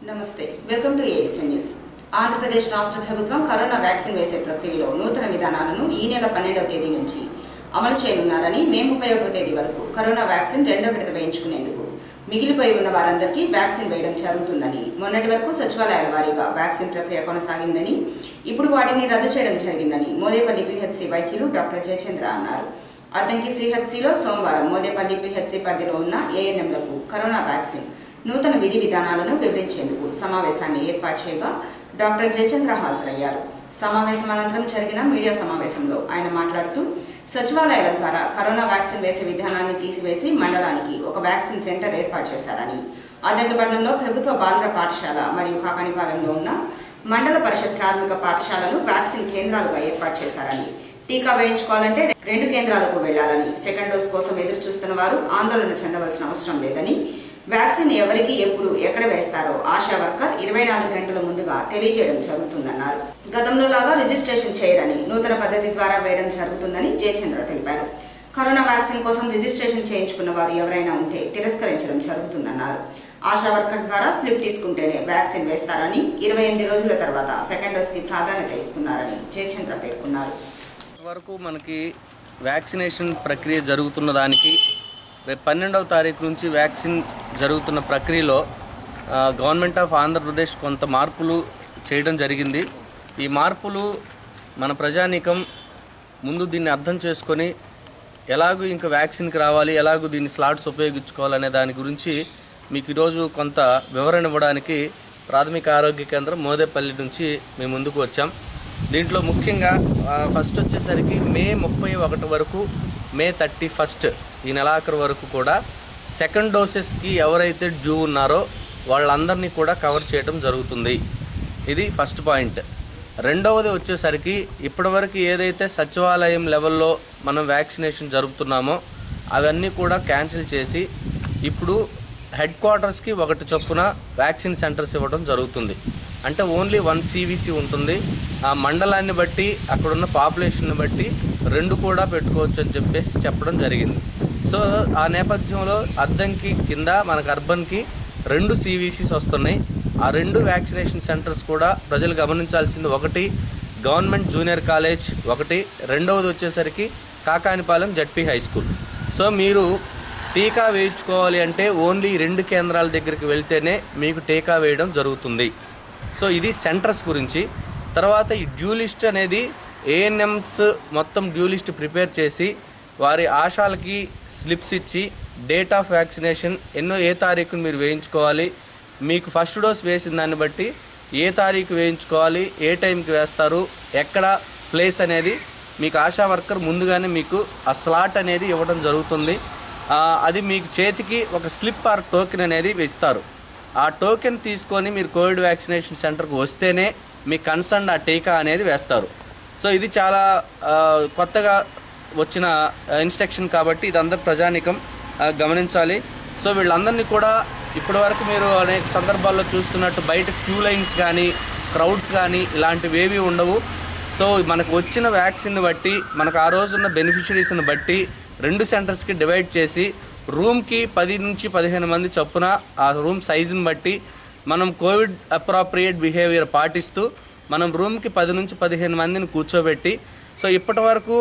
నమస్తే welcome to ASN news Andhra Pradesh రాష్ట్ర ప్రభుత్వం కరోనా వ్యాక్సిన్ వేసే ప్రక్రియలో నూతన విధానాలను ఈ నెల పన్నెండవ తేదీ నుంచి అమలు చేయనున్నారని మే ముప్పై ఒకటో తేదీ వరకు కరోనా వ్యాక్సిన్ రెండో విడత వేయించుకునేందుకు మిగిలిపోయి ఉన్న వారందరికీ వ్యాక్సిన్ వేయడం జరుగుతుందని మొన్నటి వరకు సచివాలయాల వారీగా వ్యాక్సిన్ ప్రక్రియ కొనసాగిందని ఇప్పుడు వాటిని రద్దు చేయడం జరిగిందని మోదేపల్లి పిహెచ్సి వైద్యులు డాక్టర్ జయచంద్ర అన్నారు అద్దంకి సిహెచ్సిలో సోమవారం మోదేపల్లి పిహెచ్సి పరిధిలో ఉన్న ఏఎన్ఎంలకు కరోనా వ్యాక్సిన్ నూతన విధి విధానాలను వివరించేందుకు సమావేశాన్ని ఏర్పాటు చేయగా డాక్టర్ జయచంద్ర హాజరయ్యారు సమావేశం అనంతరం జరిగిన మీడియా సమావేశంలో ఆయన మాట్లాడుతూ సచివాలయాల ద్వారా కరోనా వ్యాక్సిన్ వేసే విధానాన్ని తీసివేసి మండలానికి ఒక వ్యాక్సిన్ సెంటర్ ఏర్పాటు చేశారని అద్దెకపట్నంలో ప్రభుత్వ బాలుర పాఠశాల మరియు కాకానిపాలెంలో ఉన్న మండల పరిషత్ ప్రాథమిక పాఠశాలలు వ్యాక్సిన్ కేంద్రాలుగా ఏర్పాటు చేశారని టీకా వేయించుకోవాలంటే రెండు కేంద్రాలకు వెళ్లాలని సెకండ్ డోస్ కోసం ఎదురు చూస్తున్న వారు ఆందోళన చెందవలసిన అవసరం లేదని వ్యాక్సిన్ ఎవరికి ఎప్పుడు ఎక్కడ వేస్తారో ఆశా వర్కర్ ఇరవై నాలుగు గంటల ముందుగా తెలియజేయడం జరుగుతుందన్నారు గతంలో లాగా రిజిస్ట్రేషన్ చేయరని నూతన పద్ధతి ద్వారా వేయడం జరుగుతుందని జయచంద్ర తెలిపారు కరోనా వ్యాక్సిన్ కోసం రిజిస్ట్రేషన్ చేయించుకున్న వారు ఎవరైనా ఉంటే తిరస్కరించడం జరుగుతుందన్నారు ఆశా వర్కర్ ద్వారా స్లిప్ తీసుకుంటేనే వ్యాక్సిన్ వేస్తారని ఇరవై ఎనిమిది రోజుల తర్వాత సెకండ్ డోస్కి ప్రాధాన్యత ఇస్తున్నారని జయచంద్ర పేర్కొన్నారు వరకు మనకి వ్యాక్సినేషన్ ప్రక్రియ జరుగుతున్న దానికి రేపు పన్నెండవ తారీఖు నుంచి వ్యాక్సిన్ జరుగుతున్న ప్రక్రియలో ఆ, గవర్నమెంట్ ఆఫ్ ఆంధ్రప్రదేశ్ కొంత మార్పులు చేయడం జరిగింది ఈ మార్పులు మన ప్రజానీకం ముందు దీన్ని అర్థం చేసుకొని ఎలాగూ ఇంకా వ్యాక్సిన్కి రావాలి ఎలాగూ దీన్ని స్లాట్స్ ఉపయోగించుకోవాలనే దాని గురించి మీకు ఈరోజు కొంత వివరణ ఇవ్వడానికి ప్రాథమిక ఆరోగ్య కేంద్రం మోదేపల్లి నుంచి మేము ముందుకు వచ్చాం దీంట్లో ముఖ్యంగా ఆ, ఫస్ట్ వచ్చేసరికి మే ముప్పై ఒకటి వరకు మే థర్టీ ఫస్ట్ ఈ నెలాఖరు వరకు కూడా సెకండ్ డోసెస్కి ఎవరైతే డ్యూ ఉన్నారో వాళ్ళందరినీ కూడా కవర్ చేయడం జరుగుతుంది ఇది ఫస్ట్ పాయింట్ రెండవది వచ్చేసరికి ఇప్పటివరకు ఏదైతే సచివాలయం లెవెల్లో మనం వ్యాక్సినేషన్ జరుపుతున్నామో అవన్నీ కూడా క్యాన్సిల్ చేసి ఇప్పుడు హెడ్ క్వార్టర్స్కి ఒకటి చొప్పున వ్యాక్సిన్ సెంటర్స్ ఇవ్వడం జరుగుతుంది అంటే ఓన్లీ వన్ సివిసి ఉంటుంది ఆ మండలాన్ని బట్టి అక్కడున్న పాపులేషన్ని బట్టి రెండు కూడా పెట్టుకోవచ్చు అని చెప్పేసి చెప్పడం జరిగింది సో ఆ నేపథ్యంలో అద్దంకి కింద మనకు అర్బన్కి రెండు సివిసిస్ వస్తున్నాయి ఆ రెండు వ్యాక్సినేషన్ సెంటర్స్ కూడా ప్రజలు గమనించాల్సింది ఒకటి గవర్నమెంట్ జూనియర్ కాలేజ్ ఒకటి రెండవది వచ్చేసరికి Kakanipalem ZP high school so మీరు టీకా వేయించుకోవాలి అంటే ఓన్లీ ఈ రెండు కేంద్రాల దగ్గరికి వెళ్తేనే మీకు టీకా వేయడం జరుగుతుంది సో ఇది సెంటర్స్ గురించి తర్వాత ఈ డ్యూ లిస్ట్ అనేది ఏఎన్ఎంస్ మొత్తం డ్యూ లిస్ట్ ప్రిపేర్ చేసి వారి ఆశాలకి స్లిప్స్ ఇచ్చి డేట్ ఆఫ్ వ్యాక్సినేషన్ ఎన్నో ఏ తారీఖున మీరు వేయించుకోవాలి మీకు ఫస్ట్ డోస్ వేసిన దాన్ని బట్టి ఏ తారీఖు వేయించుకోవాలి ఏ టైంకి వేస్తారు ఎక్కడ ప్లేస్ అనేది మీకు ఆశా వర్కర్ ముందుగానే మీకు ఆ స్లాట్ అనేది ఇవ్వడం జరుగుతుంది ఆ, అది మీకు చేతికి ఒక స్లిప్ ఆర్ టోకెన్ అనేది ఇస్తారు ఆ టోకెన్ తీసుకొని మీరు కోవిడ్ వ్యాక్సినేషన్ సెంటర్కి వస్తేనే మీ కన్సర్న్ ఆ టీకా అనేది వేస్తారు సో ఇది చాలా ఆ, కొత్తగా వచ్చిన ఇన్స్ట్రక్షన్ కాబట్టి ఇది అందరు ప్రజానికం ఆ, గమనించాలి సో వీళ్ళందరినీ కూడా ఇప్పటివరకు మీరు అనేక సందర్భాల్లో చూస్తున్నట్టు బయట క్యూ లైన్స్ కానీ క్రౌడ్స్ కానీ ఇలాంటివి ఏవి ఉండవు సో మనకు వచ్చిన వ్యాక్సిన్ బట్టి మనకు ఆ రోజున్న బెనిఫిషరీస్ని బట్టి రెండు సెంటర్స్కి డివైడ్ చేసి రూమ్కి పది నుంచి పదిహేను మంది చొప్పున ఆ రూమ్ సైజుని బట్టి మనం కోవిడ్ అప్రాప్రియేట్ బిహేవియర్ పాటిస్తూ మనం రూమ్కి పది నుంచి పదిహేను మందిని కూర్చోబెట్టి సో ఇప్పటి వరకు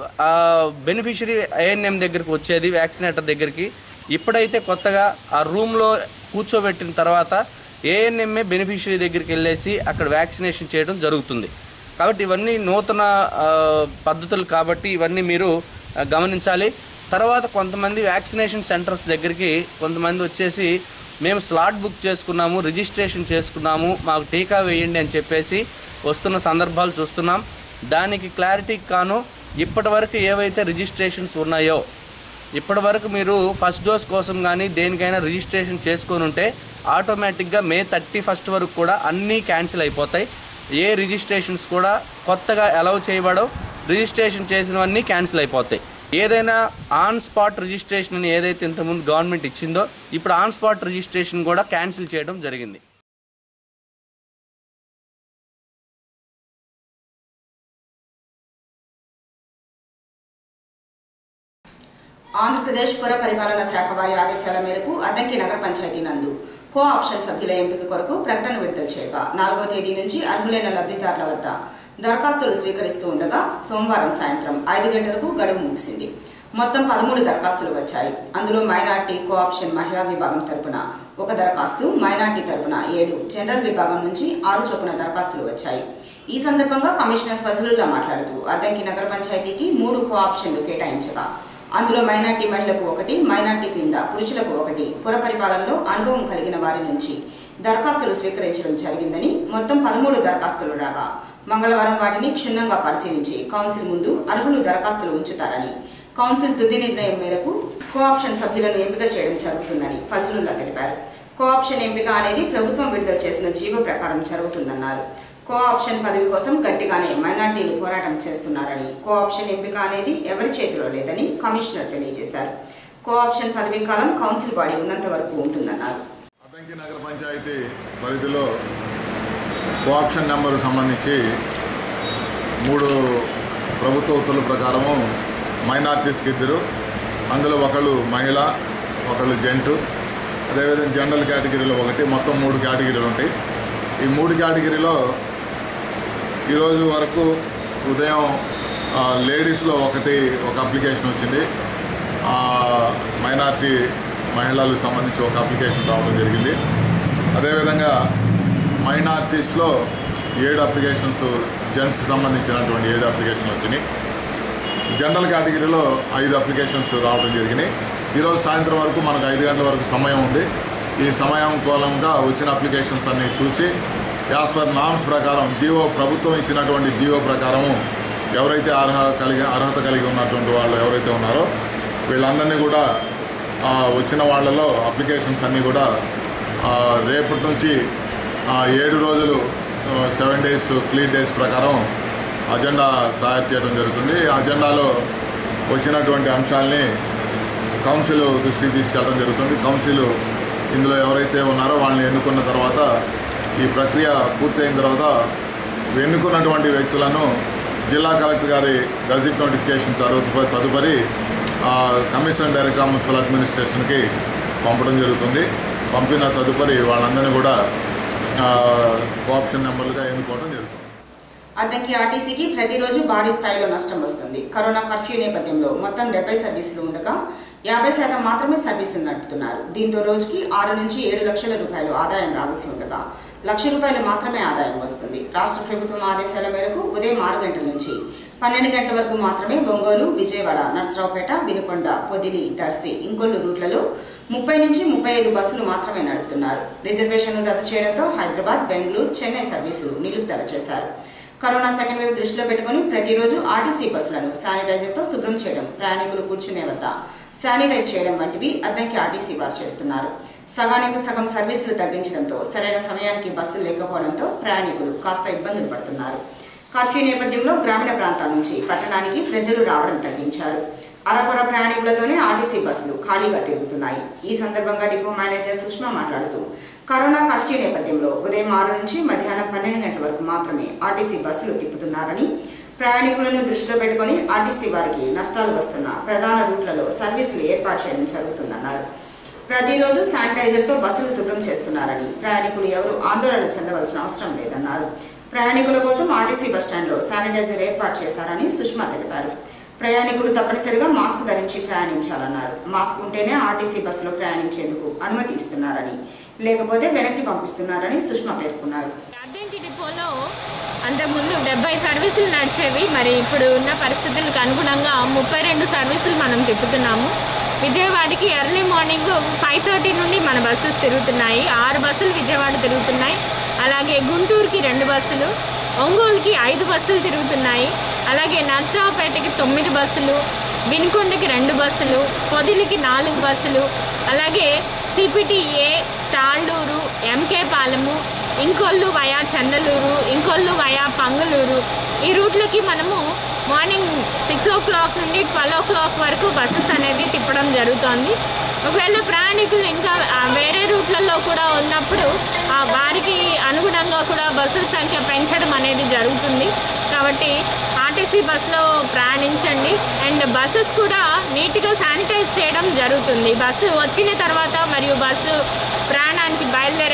బెనిఫిషరీ ఏఎన్ఎం దగ్గరికి వచ్చేది వ్యాక్సినేటర్ దగ్గరికి ఇప్పుడైతే కొత్తగా ఆ రూమ్లో కూర్చోబెట్టిన తర్వాత ఏఎన్ఎంఏ బెనిఫిషరీ దగ్గరికి వెళ్ళేసి అక్కడ వ్యాక్సినేషన్ చేయడం జరుగుతుంది కాబట్టి ఇవన్నీ నూతన ఆ, పద్ధతులు కాబట్టి ఇవన్నీ మీరు ఆ, గమనించాలి తర్వాత కొంతమంది వ్యాక్సినేషన్ సెంటర్స్ దగ్గరికి కొంతమంది వచ్చేసి మేము స్లాట్ బుక్ చేసుకున్నాము రిజిస్ట్రేషన్ చేసుకున్నాము మాకు టీకా వేయండి అని చెప్పేసి వస్తున్న సందర్భాలు చూస్తున్నాం దానికి క్లారిటీకి కాను ఇప్పటివరకు ఏవైతే రిజిస్ట్రేషన్స్ ఉన్నాయో ఇప్పటి వరకు మీరు ఫస్ట్ డోస్ కోసం కానీ దేనికైనా రిజిస్ట్రేషన్ చేసుకొని ఉంటే ఆటోమేటిక్గా మే థర్టీ ఫస్ట్ వరకు కూడా అన్నీ క్యాన్సిల్ అయిపోతాయి ఏ రిజిస్ట్రేషన్స్ కూడా కొత్తగా అలౌ చేయబడవు రిజిస్ట్రేషన్ చేసినవన్నీ క్యాన్సిల్ అయిపోతాయి ఏదైనా ఆన్ స్పాట్ రిజిస్ట్రేషన్ అని ఏదైతే ఇంతకుముందు గవర్నమెంట్ ఇచ్చిందో ఇప్పుడు ఆన్ స్పాట్ రిజిస్ట్రేషన్ కూడా క్యాన్సిల్ చేయడం జరిగింది ఆంధ్రప్రదేశ్ పుర పరిపాలన శాఖ వారి ఆదేశాల మేరకు అద్దంకి నగర పంచాయతీ నందు కో ఆప్షన్ సభ్యుల ఎంపిక కొరకు ప్రకటన విడుదల చేయగా నాలుగవ తేదీ నుంచి అర్హులైన లబ్ధిదారుల వద్ద దరఖాస్తులు స్వీకరిస్తూ ఉండగా సోమవారం సాయంత్రం ఐదు గంటలకు గడువు ముగిసింది మొత్తం పదమూడు దరఖాస్తులు వచ్చాయి అందులో మైనార్టీ కో ఆప్షన్ మహిళా విభాగం తరపున ఒక దరఖాస్తు మైనార్టీ తరపున ఏడు జనరల్ విభాగం నుంచి ఆరు చొప్పున దరఖాస్తులు వచ్చాయి ఈ సందర్భంగా కమిషనర్ ఫజలుల్లా మాట్లాడుతూ అద్దంకి నగర పంచాయతీకి మూడు కో ఆప్షన్లు కేటాయించగా అందులో మైనార్టీ మహిళకు ఒకటి మైనార్టీ క్రింద పురుషులకు ఒకటి పుర పరిపాలనలో అనుభవం కలిగిన వారి నుంచి దరఖాస్తులు స్వీకరించడం జరిగిందని మొత్తం పదమూడు దరఖాస్తులు రాగా మంగళవారం వాటిని క్షుణ్ణంగా పరిశీలించి కౌన్సిల్ ముందు అర్హులు దరఖాస్తులు ఉంచుతారని కౌన్సిల్ తుది నిర్ణయం మేరకు కోఆప్షన్ సభ్యులను ఎంపిక చేయడం జరుగుతుందని ఫజలుల్లా తెలిపారు కోఆప్షన్ ఎంపిక అనేది ప్రభుత్వం విడుదల చేసిన జీవో ప్రకారం జరుగుతుందన్నారు కోఆప్షన్ పదవి కోసం గట్టిగానే మైనార్టీలు పోరాటం చేస్తున్నారని కోఆప్షన్ ఎంపిక అనేది ఎవరి చేతిలో లేదని కమిషనర్ తెలియజేశారు కోఆప్షన్ పదవీ కాలం కౌన్సిల్ బాడీ ఉన్నంత వరకు ఉంటుందన్నారు అద్దంకి నగర పంచాయతీ పరిధిలో కోఆప్షన్ నెంబర్ సంబంధించి మూడు ప్రభుత్వ ఉత్తర్వుల ప్రకారము మైనార్టీస్కి ఇద్దరు అందులో ఒకళ్ళు మహిళ ఒకళ్ళు జెంటు అదేవిధంగా జనరల్ కేటగిరీలో ఒకటి మొత్తం మూడు కేటగిరీలు ఉంటాయి ఈ మూడు కేటగిరీలో ఈరోజు వరకు ఉదయం ఆ, లేడీస్లో ఒకటి ఒక అప్లికేషన్ వచ్చింది ఆ, మైనార్టీ మహిళలకు సంబంధించి ఒక అప్లికేషన్ రావడం జరిగింది అదేవిధంగా మైనార్టీస్లో ఏడు అప్లికేషన్స్ జెంట్స్ సంబంధించినటువంటి ఏడు అప్లికేషన్లు వచ్చినాయి జనరల్ కేటగిరీలో ఐదు అప్లికేషన్స్ రావడం జరిగినాయి ఈరోజు సాయంత్రం వరకు మనకు ఐదు గంటల వరకు సమయం ఉంది ఈ సమయం మూలంగా వచ్చిన అప్లికేషన్స్ అన్ని చూసి యాజ్ పర్ నామ్స్ ప్రకారం జీవో ప్రభుత్వం ఇచ్చినటువంటి జీవో ప్రకారము ఎవరైతే అర్హ కలిగి అర్హత కలిగి ఉన్నటువంటి వాళ్ళు ఎవరైతే ఉన్నారో వీళ్ళందరినీ కూడా ఆ, వచ్చిన వాళ్ళలో అప్లికేషన్స్ అన్నీ కూడా ఆ, రేపటి నుంచి ఆ, ఏడు రోజులు సెవెన్ డేస్ క్లీన్ డేస్ ప్రకారం అజెండా తయారు చేయడం జరుగుతుంది ఈ అజెండాలో వచ్చినటువంటి అంశాలని కౌన్సిల్ దృష్టికి తీసుకెళ్ళడం జరుగుతుంది కౌన్సిల్ ఇందులో ఎవరైతే ఉన్నారో వాళ్ళని ఎన్నుకున్న తర్వాత ఈ ప్రక్రియ పూర్తయిన తర్వాత ఎన్నుకున్నటువంటి వ్యక్తులను జిల్లా కలెక్టర్ గారి గజెట్ నోటిఫికేషన్ తదుపరి తదుపరి ఆ, కమిషనర్ డైరెక్టర్ ఆఫ్ మున్సిపల్ అడ్మినిస్ట్రేషన్కి పంపడం జరుగుతుంది పంపిన తదుపరి వాళ్ళందరినీ కూడా కోఆప్షన్ నెంబర్లుగా ఎన్నుకోవడం జరుగుతుంది అద్దంకి ఆర్టీసీకి ప్రతిరోజు భారీ స్థాయిలో నష్టం వస్తుంది కరోనా కర్ఫ్యూ నేపథ్యంలో మొత్తం డెబ్బై సర్వీసులు ఉండగా యాభై శాతం మాత్రమే సర్వీసులు నడుపుతున్నారు దీంతో రోజుకి ఆరు నుంచి ఏడు లక్షల రూపాయలు ఆదాయం రావాల్సి ఉండగా లక్ష రూపాయలు మాత్రమే ఆదాయం వస్తుంది రాష్ట్ర ప్రభుత్వం ఆదేశాల మేరకు ఉదయం ఆరు గంటల నుంచి పన్నెండు గంటల వరకు మాత్రమే ఒంగోలు విజయవాడ నర్సరావుపేట వినుకొండ పొదిలి దర్శి ఇంకొల్లు రూట్లలో ముప్పై నుంచి ముప్పై ఐదు బస్సులు మాత్రమే నడుపుతున్నారు రిజర్వేషన్లు రద్దు చేయడంతో హైదరాబాద్ బెంగళూరు చెన్నై సర్వీసులు నిలుపుదల చేశారు కరోనా సెకండ్ వేవ్ దృష్టిలో పెట్టుకుని ప్రతిరోజు ఆర్టీసీ బస్సులను శానిటైజర్తో శుభ్రం చేయడం ప్రయాణికులు కూర్చునే వద్ద శానిటైజ్ చేయడం వంటివి అద్దంకి ఆర్టీసీ వారు చేస్తున్నారు సగానికి సగం సర్వీసులు తగ్గించడంతో సరైన సమయానికి బస్సులు లేకపోవడంతో ప్రయాణికులు కాస్త ఇబ్బందులు పడుతున్నారు కర్ఫ్యూ నేపథ్యంలో గ్రామీణ ప్రాంతాల నుంచి పట్టణానికి ప్రజలు రావడం తగ్గించారు అరకొర ప్రయాణికులతోనే ఆర్టీసీ బస్సులు ఖాళీగా తిరుగుతున్నాయి ఈ సందర్భంగా డిపో మేనేజర్ సుష్మా మాట్లాడుతూ కరోనా కర్ఫ్యూ నేపథ్యంలో ఉదయం ఆరు నుంచి మధ్యాహ్నం పన్నెండు గంటల వరకు మాత్రమే ఆర్టీసీ బస్సులు తిప్పుతున్నారని ప్రయాణికులను దృష్టిలో పెట్టుకుని ఆర్టీసీ వారికి నష్టాలు వస్తున్న ప్రధాన రూట్లలో సర్వీసులు ఏర్పాటు చేయడం జరుగుతుందన్నారు ప్రతిరోజు శానిటైజర్తో బస్సులు శుభ్రం చేస్తున్నారని ప్రయాణికులు ఎవరు ఆందోళన చెందవలసిన అవసరం లేదన్నారు ప్రయాణికుల కోసం ఆర్టీసీ బస్టాండ్లో శానిటైజర్ ఏర్పాటు చేశారని సుష్మా తెలిపారు ప్రయాణికులు తప్పనిసరిగా మాస్క్ ధరించి ప్రయాణించాలన్నారు మాస్క్ ఉంటేనే ఆర్టీసీ బస్సులో ప్రయాణించేందుకు అనుమతి ఇస్తున్నారని లేకపోతే వెనక్కి పంపిస్తున్నారని సుష్మా పేర్కొన్నారు అద్దెంకి డిపోలో అంతకుముందు డెబ్బై సర్వీసులు నడిచేవి మరి ఇప్పుడు ఉన్న పరిస్థితులకు అనుగుణంగా ముప్పై రెండు సర్వీసులు మనం తిప్పుతున్నాము విజయవాడకి ఎర్లీ మార్నింగ్ ఫైవ్ థర్టీ నుండి మన బస్సెస్ తిరుగుతున్నాయి ఆరు బస్సులు విజయవాడ తిరుగుతున్నాయి అలాగే గుంటూరుకి రెండు బస్సులు ఒంగోలుకి ఐదు బస్సులు తిరుగుతున్నాయి అలాగే నర్సరావుపేటకి తొమ్మిది బస్సులు వినుకొండకి రెండు బస్సులు పొదిలికి నాలుగు బస్సులు అలాగే CPTA Talluru MK Palem Inkollu via Chandaluru Inkollu via Pangaluru ఈ రూట్లకి మనము మార్నింగ్ సిక్స్ ఓ క్లాక్ నుండి ట్వెల్వ్ ఓ క్లాక్ వరకు బస్సెస్ అనేది తిప్పడం జరుగుతోంది ఒకవేళ ప్రయాణికులు ఇంకా ఆ, వేరే రూట్లలో కూడా ఉన్నప్పుడు ఆ, వారికి అనుగుణంగా కూడా బస్సుల సంఖ్య పెంచడం అనేది జరుగుతుంది కాబట్టి ఆర్టీసీ బస్సులో ప్రయాణించండి అండ్ బస్సెస్ కూడా నీట్గా శానిటైజ్ చేయడం జరుగుతుంది బస్సు వచ్చిన తర్వాత మరియు బస్సు ప్రయాణానికి బయలు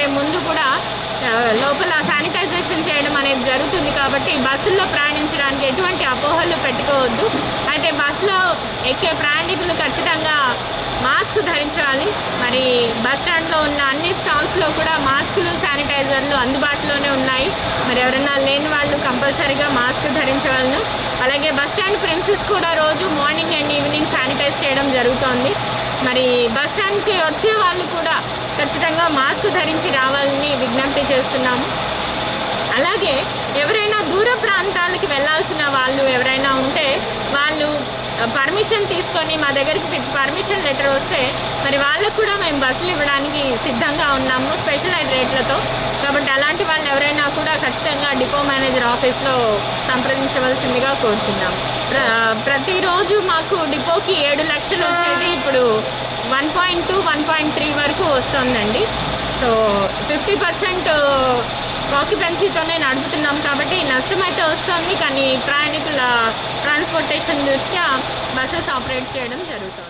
కంటే ముందు కూడా ఆ, లోపల శానిటైజేషన్ చేయడం అనేది జరుగుతుంది కాబట్టి బస్సుల్లో ప్రయాణించడానికి ఎటువంటి అపోహలు పెట్టుకోవద్దు అయితే బస్సులో ఎక్కే ప్రయాణికులు ఖచ్చితంగా మాస్క్ ధరించాలి మరి బస్ స్టాండ్లో ఉన్న అన్ని స్టాల్స్లో కూడా మాస్కులు శానిటైజర్లు అందుబాటులోనే ఉన్నాయి మరి ఎవరైనా లేని వాళ్ళు కంపల్సరీగా మాస్క్ ధరించవలను అలాగే బస్ స్టాండ్ ప్రిన్సెస్ కూడా రోజు మార్నింగ్ అండ్ ఈవినింగ్ శానిటైజ్ చేయడం జరుగుతోంది మరి బస్ స్టాండ్కి వచ్చే వాళ్ళు కూడా ఖచ్చితంగా మాస్క్ ధరించి రావాలని విజ్ఞప్తి చేస్తున్నాము అలాగే ఎవరైనా దూర ప్రాంతాలకి వెళ్ళాల్సిన వాళ్ళు ఎవరైనా ఉంటే వాళ్ళు పర్మిషన్ తీసుకొని మా దగ్గరికి పర్మిషన్ లెటర్ వస్తే మరి వాళ్ళకు కూడా మేము బస్సులు ఇవ్వడానికి సిద్ధంగా ఉన్నాము స్పెషల్ రేట్లతో కాబట్టి అలాంటి వాళ్ళు ఎవరైనా కూడా ఖచ్చితంగా డిపో మేనేజర్ ఆఫీస్లో సంప్రదించవలసిందిగా కోరుచున్నాం ప్ర ప్రతిరోజు మాకు డిపోకి ఏడు లక్షలు వచ్చేది ఇప్పుడు one point two one point three వరకు వస్తుందండి సో ఫిఫ్టీ పర్సెంట్ ఆక్యుపెన్సీతోనే నడుపుతున్నాం కాబట్టి నష్టం అయితే వస్తుంది కానీ ప్రయాణికుల ట్రాన్స్పోర్టేషన్ దృష్ట్యా బస్సెస్ ఆపరేట్ చేయడం జరుగుతుంది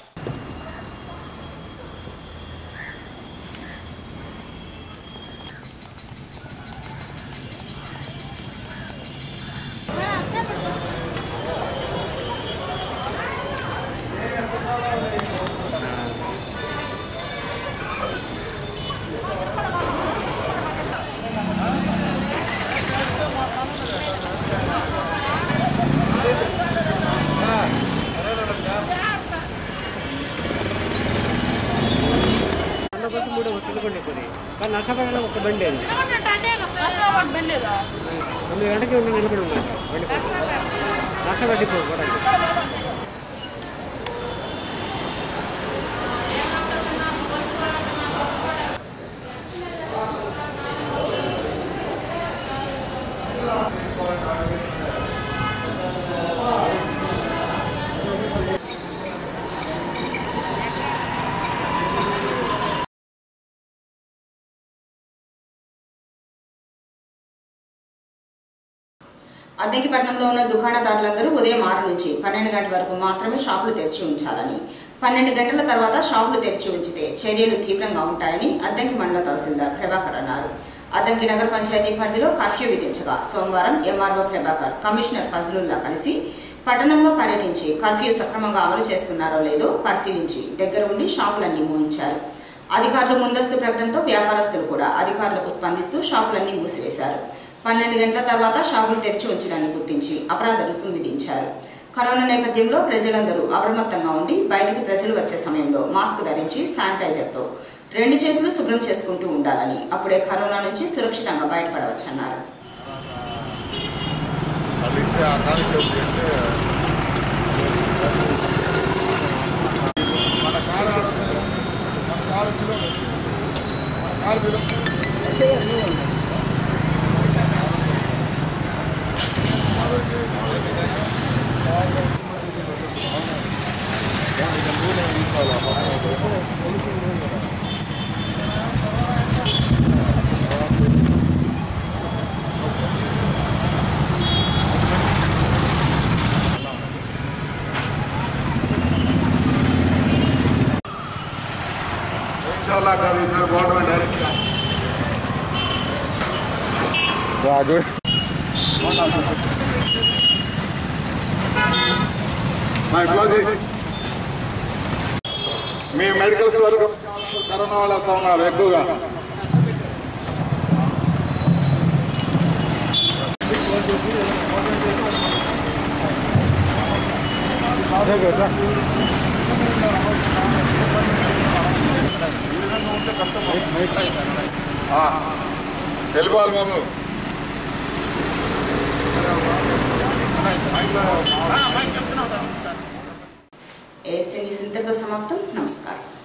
కొంచెం మూడు వస్తుంది కొన్ని కొన్ని కానీ నష్టపడాలి ఒక బండి అది తొమ్మిది గంటకి ఉండి నిలబడి ఉన్నాను బండి కోసం నష్టపడిపోకూడదు అద్దెకిపట్నంలో ఉన్న దుకాణదారులందరూ ఉదయం ఆరు నుంచి పన్నెండు గంటల వరకు మాత్రమే షాపులు తెరిచి ఉంచాలని పన్నెండు గంటల తర్వాత షాపులు తెరిచి ఉంచితే చర్యలు తీవ్రంగా ఉంటాయని అద్దంకి మండల తహసీల్దార్ ప్రభాకర్ అన్నారు అద్దంకి నగర పంచాయతీ పరిధిలో కర్ఫ్యూ విధించగా సోమవారం ఎంఆర్ఓ ప్రభాకర్ కమిషనర్ ఫజలుల్లా కలిసి పట్టణంలో పర్యటించి కర్ఫ్యూ సక్రమంగా అమలు చేస్తున్నారో లేదో పరిశీలించి దగ్గర ఉండి షాపులన్నీ మూయించారు అధికారులు ముందస్తు ప్రకటనతో వ్యాపారస్తులు కూడా అధికారులకు స్పందిస్తూ షాపులన్నీ మూసివేశారు పన్నెండు గంటల తర్వాత షాపులు తెరిచి ఉంచడాన్ని గుర్తించి అపరాధ రుసుము విధించారు కరోనా నేపథ్యంలో ప్రజలందరూ అప్రమత్తంగా ఉండి బయటికి ప్రజలు వచ్చే సమయంలో మాస్క్ ధరించి శానిటైజర్తో రెండు చేతులు శుభ్రం చేసుకుంటూ ఉండాలని అప్పుడే కరోనా నుంచి సురక్షితంగా బయటపడవచ్చన్నారు వాళ్ళు ఇచ్చే ఆ కానిస్టేబుల్ చేస్తే మన కారు ఆడ- మన కారు వచ్చిలో మన కారు మీద చాలా కాదు ఈసారి గవర్నమెంట్ డైరెక్ట్గా రాజు మీ మెడికల్ స్టోర్ కరోనా వాళ్ళు వస్తూ ఉన్నారు ఎక్కువగా ఆ, వెళ్ళిపోవాలి బాబు ఏఎస్టీ న్యూస్ ఇంతటితో సమాప్తం నమస్కారం